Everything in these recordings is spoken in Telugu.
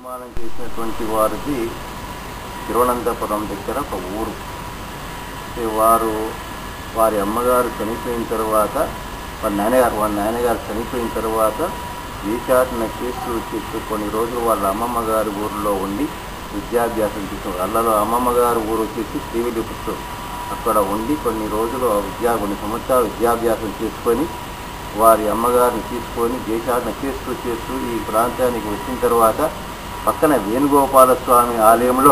నిర్మాణం చేసినటువంటి వారిది తిరువనంతపురం దగ్గర ఒక ఊరు అయితే వారు వారి అమ్మగారు చనిపోయిన తర్వాత వారి నాన్నగారు వారి నాన్నగారు చనిపోయిన తర్వాత దేశాటన కేసులు చేస్తూ కొన్ని రోజులు వాళ్ళ అమ్మమ్మ గారి ఊరిలో ఉండి విద్యాభ్యాసం చేస్తున్నారు అల్లలో అమ్మమ్మ గారి ఊరు వచ్చేసి శ్రీవిల్లిపుత్తూరు అక్కడ ఉండి కొన్ని రోజులు ఆ విద్యా కొన్ని సంవత్సరాలు విద్యాభ్యాసం చేసుకొని వారి అమ్మగారిని తీసుకొని దేశాటన చేస్తూ చేస్తూ ఈ ప్రాంతానికి వచ్చిన తర్వాత పక్కన వేణుగోపాల స్వామి ఆలయంలో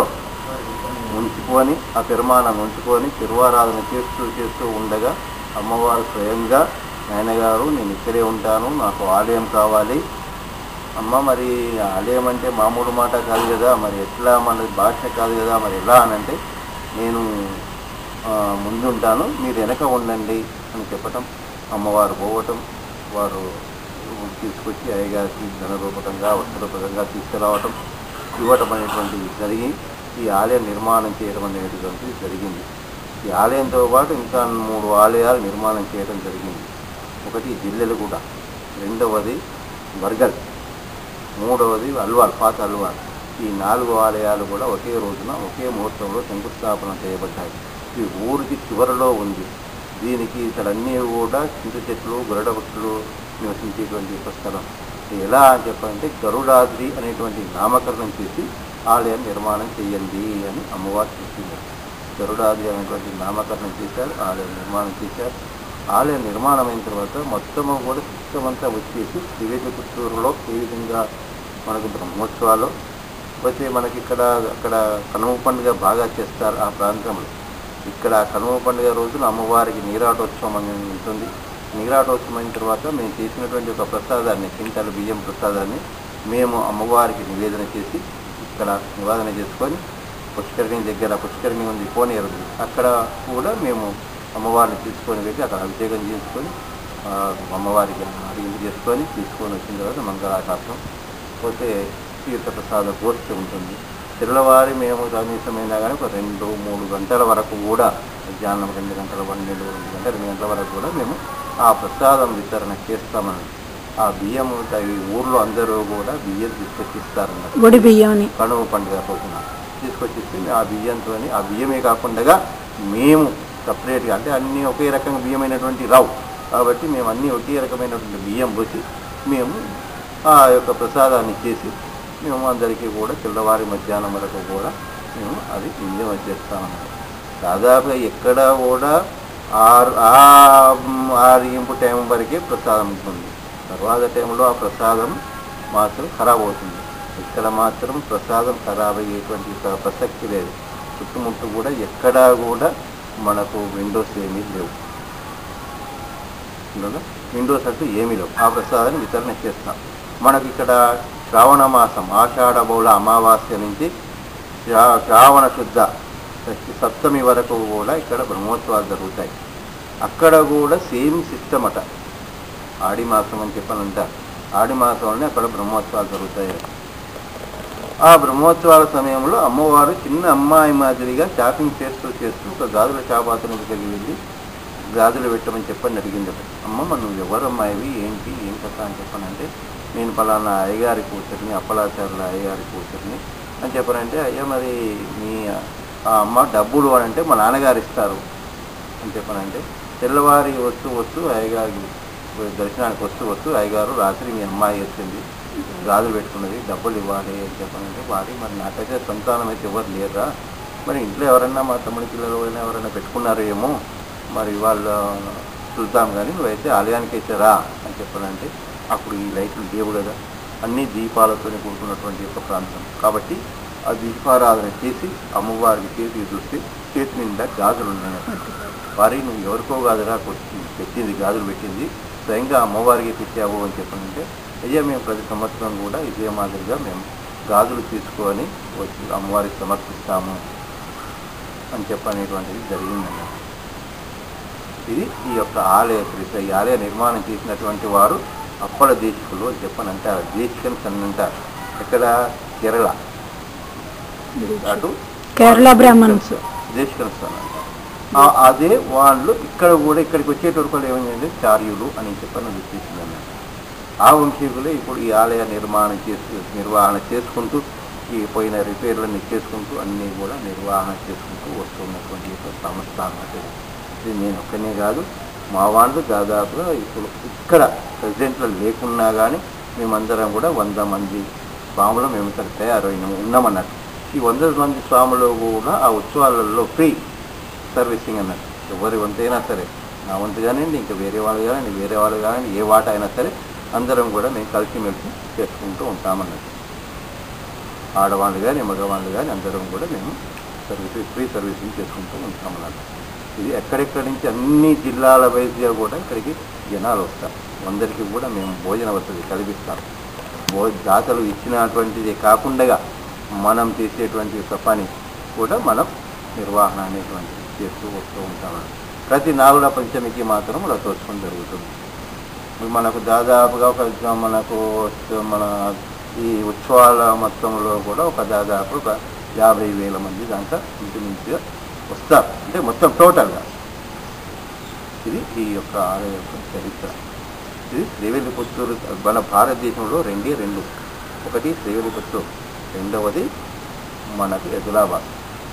ఉంచుకొని ఆ పెరుమాణం ఉంచుకొని తిరువారాధన చేస్తూ చేస్తూ ఉండగా అమ్మవారు స్వయంగా నాయనగారు నేను ఇక్కడే ఉంటాను నాకు ఆలయం కావాలి అమ్మ మరి ఆలయం అంటే మామూలు మాట కాదు కదా మరి ఎట్లా మన భాష కాదు కదా మరి ఎలా అని అంటే నేను ఆ, ముందుంటాను మీరు వెనక ఉండండి అని చెప్పటం అమ్మవారు పోవటం వారు తీసుకొచ్చి అయ్యగారికి ధనరూపకంగా వస్త్రరూపకంగా తీసుకురావటం ఇవ్వటం అనేటువంటిది జరిగి ఈ ఆలయం నిర్మాణం చేయడం అనేటువంటిది జరిగింది ఈ ఆలయంతో పాటు ఇంకా మూడు ఆలయాలు నిర్మాణం చేయడం జరిగింది ఒకటి జిల్లెలగూడ రెండవది బర్గల్ మూడవది అల్వాల్ పాత అల్వాల్ ఈ నాలుగు ఆలయాలు కూడా ఒకే రోజున ఒకే ముహూర్తంలో శంకుస్థాపన చేయబడ్డాయి ఈ ఊరికి చివరలో ఉంది దీనికి ఇక్కడ అన్నీ కూడా చింత చెట్లు గరుడ భక్తులు నివసించేటువంటి ఒక స్థలం ఇది ఎలా అని చెప్పాలంటే గరుడాద్రి అనేటువంటి నామకరణం చేసి ఆలయం నిర్మాణం చేయండి అని అమ్మవారు చెప్పింది గరుడాద్రి అనేటువంటి నామకరణం చేశారు ఆలయం నిర్మాణం చేశారు ఆలయం నిర్మాణం అయిన తర్వాత మొత్తము కూడా సిస్టమ్ అంతా వచ్చేసి త్రివేది పుత్తూరులో ఏ విధంగా మనకు బ్రహ్మోత్సవాలు పోతే మనకి ఇక్కడ అక్కడ కనుమ పండుగ బాగా చేస్తారు ఆ ప్రాంతంలో ఇక్కడ కనుమ పండుగ రోజున అమ్మవారికి నీరాటోత్సవం అని ఉంటుంది నీరాటోత్సవం అయిన తర్వాత మేము చేసినటువంటి ఒక ప్రసాదాన్ని కింటాల బియ్యం ప్రసాదాన్ని మేము అమ్మవారికి నివేదన చేసి ఇక్కడ నివేదన చేసుకొని పుష్కరిణి దగ్గర పుష్కరిణి ఉంది కోనేరు ఉంది. అక్కడ కూడా మేము అమ్మవారిని తీసుకొని వెళ్ళి అక్కడ అభిషేకం చేసుకొని ఆ, అమ్మవారికి అడిగి చేసుకొని తీసుకొని వచ్చిన తర్వాత మంగళాశాసనం పోతే తీర్థప్రసాద గోష్ఠి ఉంటుంది తెల్లవారి మేము కనీసమైనా కానీ ఒక రెండు మూడు గంటల వరకు కూడా మధ్యాహ్నం రెండు గంటల పన్నెండు రెండు గంటల రెండు గంటల వరకు కూడా మేము ఆ ప్రసాదం వితరణ చేస్తామని ఆ బియ్యం ఈ ఊర్లో అందరూ కూడా బియ్యం తీసుకొచ్చి ఇస్తారన్నమాట గుడి బియ్యంని కనుమ పండుగ రోజున తీసుకొచ్చి ఆ బియ్యంతో ఆ బియ్యమే కాకుండా మేము సపరేట్గా అంటే అన్నీ ఒకే రకంగా బియ్యమైనటువంటి రావు కాబట్టి మేము అన్నీ ఒకే రకమైనటువంటి బియ్యం పోసి మేము ఆ యొక్క ప్రసాదాన్ని చేసి మేము అందరికీ కూడా తెల్లవారి మధ్యాహ్నం వరకు కూడా మేము అది వినియోగం చేస్తామన్నమాట దాదాపుగా ఎక్కడ కూడా ఆరు ఆ ఆరింపు టైం వరకే ప్రసాదం ఉంటుంది తర్వాత టైంలో ఆ ప్రసాదం మాత్రం ఖరాబ్ అవుతుంది ఇక్కడ మాత్రం ప్రసాదం ఖరాబ్ అయ్యేటువంటి ప్ర- ప్రసక్తి లేదు చుట్టుముట్టు కూడా ఎక్కడా కూడా మనకు విండోస్ ఏమీ లేవు ఉండదా? విండోస్ అంటూ ఏమీ లేవు ఆ ప్రసాదాన్ని వితరణ చేస్తాం మనకి ఇక్కడ శ్రావణ మాసం ఆషాఢ బహుళ అమావాస్య నుంచి శ్రా- శ్రావణ శుద్ధ షష్ఠి సప్తమి వరకు కూడా ఇక్కడ బ్రహ్మోత్సవాలు జరుగుతాయి అక్కడ కూడా సేమ్ సిస్టమ్ అట ఆడి మాసం అని చెప్పాలంటారు ఆడి మాసంలోనే అక్కడ బ్రహ్మోత్సవాలు జరుగుతాయి ఆ బ్రహ్మోత్సవాల సమయంలో అమ్మవారు చిన్న అమ్మాయి మాదిరిగా షాపింగ్ చేస్తూ చేస్తూ ఒక గాజుల షాపాతన దగ్గరికి వెళ్ళి గాజులు పెట్టమని చెప్పని అడిగింది అమ్మ మరి నువ్వు ఎవరు అమ్మాయివి ఏంటి ఏం కథ అని చెప్పానంటే నేను పలానా అయ్యగారి కూతురిని అప్పలాచారుల అయ్యగారి కూతురిని అని చెప్పానంటే అయ్యా మరి మీ ఆ అమ్మ డబ్బులు అని అంటే మా నాన్నగారు ఇస్తారు అని చెప్పానంటే తెల్లవారి వస్తూ వస్తూ అయ్యగారికి దర్శనానికి వస్తూ వస్తూ అయ్యగారు రాత్రి మీ అమ్మాయి వచ్చింది గాజులు పెట్టుకున్నది డబ్బులు ఇవ్వాలి అని చెప్పానంటే వాడి మరి నాకైతే సంతానం అయితే ఎవరు లేరా మరి ఇంట్లో ఎవరైనా మా తమ్ముడి పిల్లలు అయినా ఎవరైనా పెట్టుకున్నారో ఏమో మరి వాళ్ళు చూద్దాం కానీ నువ్వైతే ఆలయానికి అయితే రా అని చెప్పానంటే అప్పుడు ఈ లైట్లు లేవు కదా అన్ని దీపాలతో కూడుకున్నటువంటి ఒక ప్రాంతం కాబట్టి ఆ దీపారాధన చేసి అమ్మవారికి చేతి చూస్తే చేతి నిండా గాజులు ఉన్నాయి వారి నువ్వు ఎవరికో కాదురా కొట్టి పెట్టింది గాజులు పెట్టింది స్వయంగా అమ్మవారికి పెట్టావు అని చెప్పానంటే అయ్యా మేము ప్రతి సంవత్సరం కూడా ఇదే మాదిరిగా మేము గాజులు తీసుకొని వచ్చి అమ్మవారికి సమర్పిస్తాము అని చెప్పనేటువంటిది జరిగిందన్నమాట ఇది ఈ యొక్క ఆలయ చరిత్ర ఈ ఆలయ నిర్మాణం చేసినటువంటి వారు అప్పల దేశికులు అని చెప్పని అంటారు దేశికన్స్ అని అంటారు ఇక్కడ కేరళ అటు కేరళ బ్రాహ్మణ్స్ దేశికన్స్ అని అంటారు ఆ- అదే వాళ్ళు ఇక్కడ కూడా ఇక్కడికి వచ్చేటప్పుడు ఏమైందంటే చార్యులు అని చెప్పని ఉద్దేశించి అన్నమాట ఆ వంశీకులే ఇప్పుడు ఈ ఆలయ నిర్మాణం చేసు నిర్వహణ చేసుకుంటూ ఈ పోయిన రిపేర్లన్నీ చేసుకుంటూ అన్నీ కూడా నిర్వహణ చేసుకుంటూ వస్తున్నటువంటి ఒక సంస్థ అన్నట్టు ఇది. ఇది నేను ఒక్కనే కాదు మా వాళ్ళు దాదాపుగా ఇప్పుడు ఇక్కడ ప్రెసిడెంట్లో లేకున్నా కానీ మేమందరం కూడా వంద మంది స్వాములు మేము ఇక్కడ తయారైన ఉన్నామన్నట్టు ఈ వంద మంది స్వాములు కూడా ఆ ఉత్సవాలలో ఫ్రీ సర్వీసింగ్ అన్నట్టు ఎవరి వంతైనా సరే నా వంతు కానివ్వండి ఇంకా వేరే వాళ్ళు కానివ్వండి వేరే వాళ్ళు కానివ్వండి ఏ వాట అయినా సరే అందరం కూడా మేము కలిసిమెలిసి చేసుకుంటూ ఉంటామన్నట్టు ఆడవాళ్ళు కానీ మగవాళ్ళు కానీ అందరం కూడా మేము సర్వీస్ ఫ్రీ సర్వీసింగ్ చేసుకుంటూ ఉంటామన్నట్టు ఇది ఎక్కడెక్కడి నుంచి అన్ని జిల్లాల వైద్య కూడా ఇక్కడికి జనాలు వస్తారు అందరికీ కూడా మేము భోజన వసతి కల్పిస్తాం భో దాతలు ఇచ్చినటువంటిది కాకుండా మనం చేసేటువంటి ఒక పని కూడా మనం నిర్వహణ అనేటువంటిది చేస్తూ వస్తూ ఉంటాము ప్రతి నాగుల పంచమికి మాత్రం రథోత్సవం జరుగుతుంది ఇప్పుడు మనకు దాదాపుగా ఒక మనకు మన ఈ ఉత్సవాల మొత్తంలో కూడా ఒక దాదాపు ఒక యాభై వేల మంది దాంట్లో ఇంచుమించుగా వస్తారు అంటే మొత్తం టోటల్గా ఇది ఈ యొక్క ఆలయ యొక్క చరిత్ర ఇది శ్రీవెల్లిపుత్తూరు మన భారతదేశంలో రెండే రెండు ఒకటి శ్రీవెల్లిపుత్తూరు రెండవది మనకి ఎదులాబాద్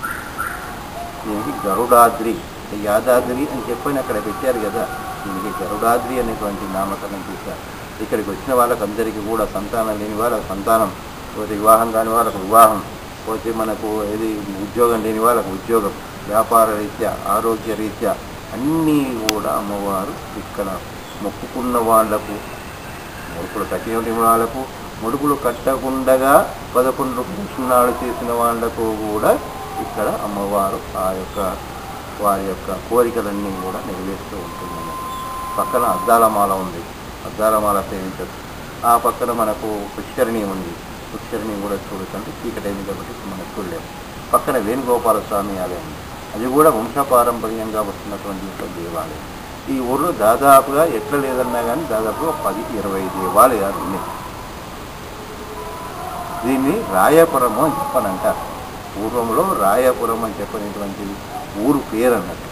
దీనికి గరుడాద్రి అంటే యాదాద్రి అని చెప్పని అక్కడ పెట్టారు కదా దీనికి గరుడాద్రి అనేటువంటి నామకరణం చేశారు ఇక్కడికి వచ్చిన వాళ్ళకి అందరికీ కూడా సంతానం లేని వాళ్ళకి సంతానం పోతే వివాహం కాని వాళ్ళకు వివాహం పోతే మనకు ఏది ఉద్యోగం లేని వాళ్ళకు ఉద్యోగం వ్యాపార రీత్యా ఆరోగ్య రీత్యా అన్నీ కూడా అమ్మవారు ఇక్కడ మొక్కుకున్న వాళ్లకు ముడుపులు కట్టిన వాళ్ళకు ముడుపులు కట్టకుండగా పదకొండు పుష్ణాలు చేసిన వాళ్లకు కూడా ఇక్కడ అమ్మవారు ఆ యొక్క వారి యొక్క కోరికలన్నీ కూడా నెరవేరుస్తూ ఉంటుంది పక్కన అద్దాలమాల ఉంది అద్దాలమాల సేవించదు ఆ పక్కన మనకు పుష్కరిణి ఉంది పుష్కరిణి కూడా చూడకంటే చీకటి అయింది కాబట్టి మనకు చూడలేము పక్కన వేణుగోపాల స్వామి ఆలయం ఉంది అది కూడా వంశపారంపర్యంగా వస్తున్నటువంటి ఒక దేవాలయం ఈ ఊర్లో దాదాపుగా ఎట్లా లేదన్నా కానీ దాదాపుగా పది ఇరవై దేవాలయాలు ఉన్నాయి దీన్ని రాయపురము అని చెప్పనంటారు పూర్వంలో రాయపురం అని చెప్పినటువంటి ఊరు పేరు అన్నట్టు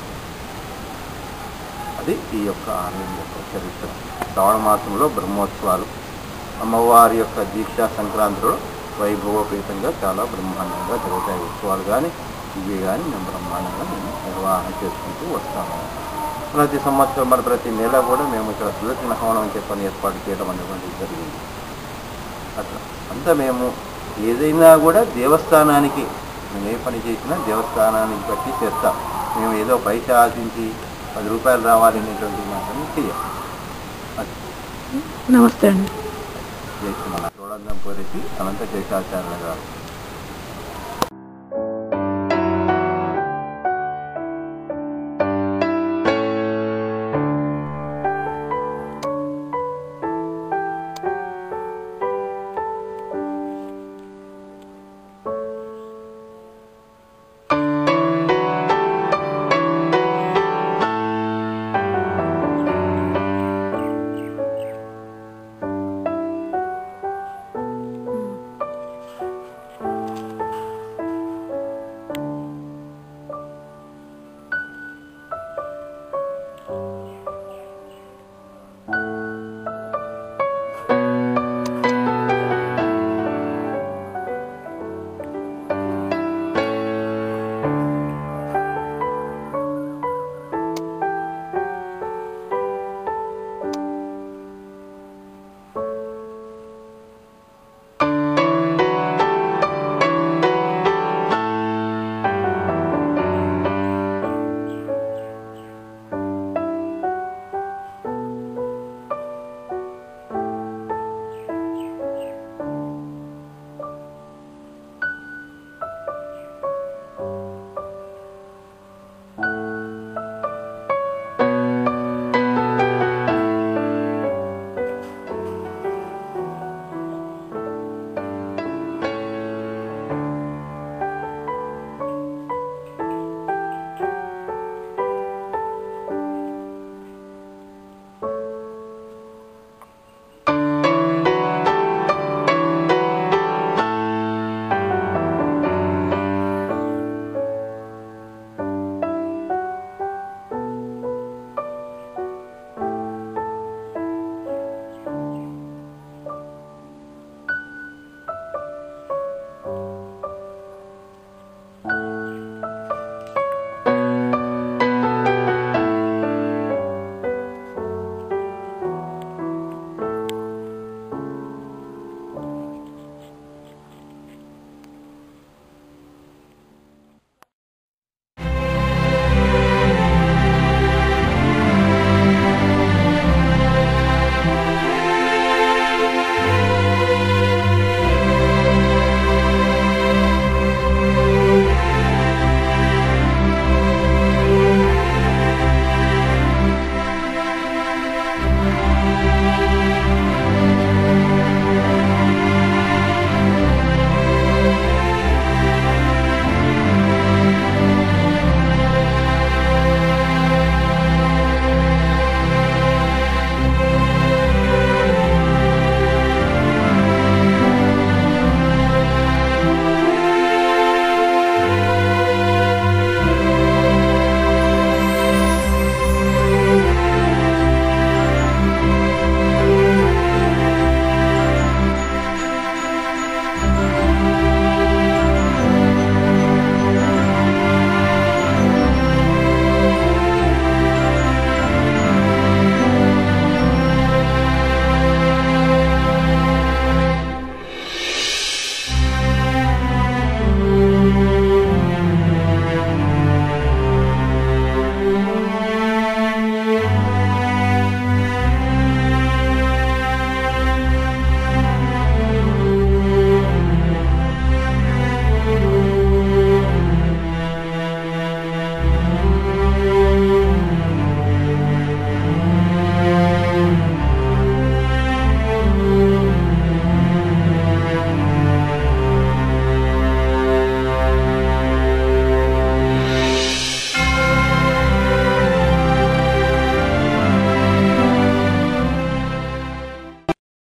అది ఈ యొక్క ఆలయం యొక్క చరిత్ర శ్రావణ మాసంలో బ్రహ్మోత్సవాలు అమ్మవారి యొక్క దీక్షా సంక్రాంతిలో వైభవపేతంగా చాలా బ్రహ్మాండంగా జరుగుతాయి ఉత్సవాలు కానీ ఇవి కానీ మేము బ్రహ్మాండంగా మేము నిర్వహణ చేసుకుంటూ వస్తాము ప్రతి సంవత్సరం మరి ప్రతి నెల కూడా మేము ఇక్కడ సుదర్శన హవనం అని చెప్పని ఏర్పాటు చేయడం అనేటువంటిది జరిగింది అట్లా అంతా మేము ఏదైనా కూడా దేవస్థానానికి మేము ఏ పని చేసినా దేవస్థానానికి బట్టి చేస్తాం మేము ఏదో పైసా ఆశించి పది రూపాయలు రావాలి అనేటువంటి మాత్రం చెయ్యం అది నమస్తే అండి చేస్తున్నాం చూడండి పోరేసి అనంత శేషాచార్య గారు